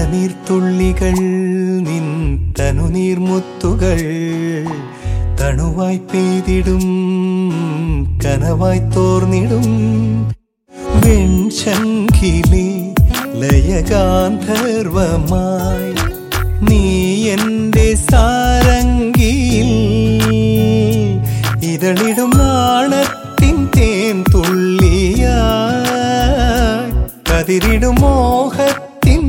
മഴനീർത്തുള്ളികൾ നിൻ തനുനീർമുത്തുകൾ തണുവായി പെയ്തിടും കനവായി തോർന്നിടും വെൺശങ്കിലെ ലയഗാന്ധർവമായി നീ എൻ്റെ സാരംഗിയിൽ ഇതളിടും നാണത്തിൻ തേൻ തുള്ളിയായി കതിരിടും മോഹത്തിൻ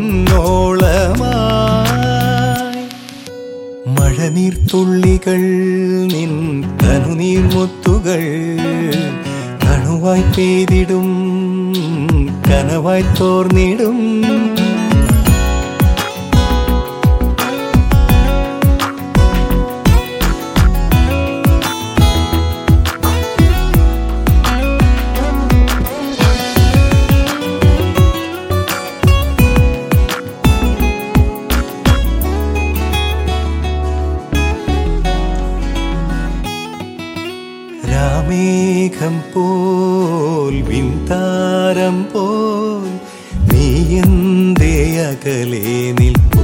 പൊന്നോളമായി മഴനീർത്തുള്ളികൾ നിൻ തനുനീർമുത്തുകൾ തണുവായി പെയ്തിടും കനവായി തോർന്നിടും രാമേഘം പോൽ വിൻതാരം പോൽ നീ എന്തേ അകലെ നിൽപ്പൂ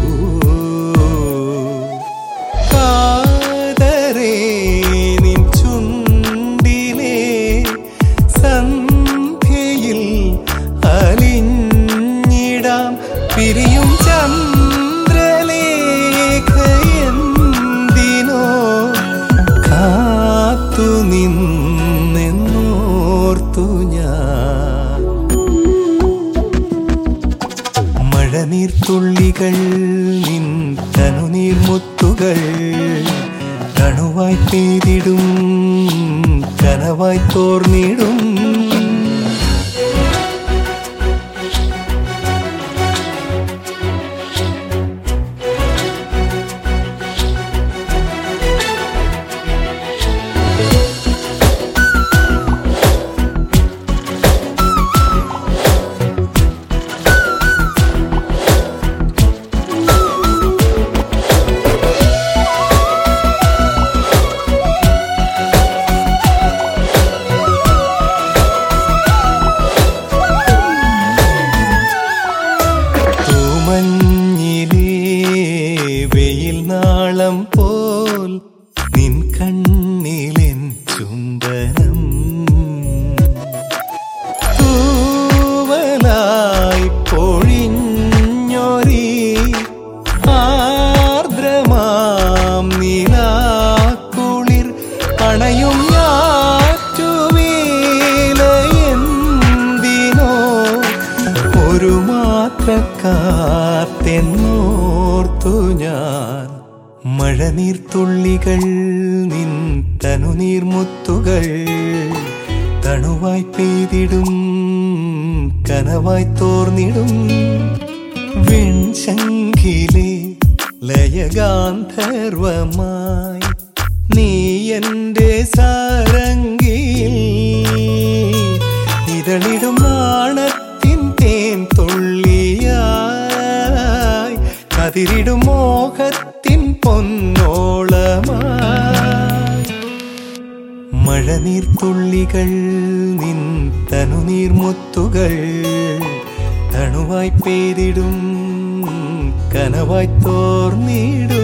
കാതരേ നിൻ ചുണ്ടിലെ സന്ധ്യയിൽ അലിഞ്ഞിടാം പിരിയും ചന്ദ്രലേഖ എന്തിനോ കാത്തു നിന്നെന്നോർത്തു ഞാൻ മഴനീർത്തുള്ളികൾ നിൻ തനുനീർമുത്തുകൾ തണുവായി പെയ്തിടും കനവായി തോർന്നിടും തൂമഞ്ഞിലേ വെയിൽ നാളം പോൽ നിൻ കണ്ണിലെൻ ചുംബനം തൂവലായി പൊഴിഞ്ഞൊരി ആർദ്രമാം നിലാക്കുളിർ അണയും ഞാറ്റുവേലയെന്തിനോ ഒരു മാത്രക്കാത്തെന്നോർത്തു ഞാൻ മഴനീർത്തുള്ളികൾ നിൻ തനുനീർമുത്തുകൾ തണുവായി പെയ്തിടും കനവായി തോർന്നിടും വെൺശങ്കിലെ ലയഗാന്ധർവമായി നീ എൻ്റെ സാരംഗിയിൽ ഇതളിടും നാണത്തിൻ തേൻ തുള്ളിയായി കതിരിടും മോഹത്തിൻ പൊന്നോളമായി മഴനീർത്തുള്ളികൾ നിൻ തനുനീർമുത്തുകൾ തണുവായി പെയ്തിടും കനവായി തോർന്നിടും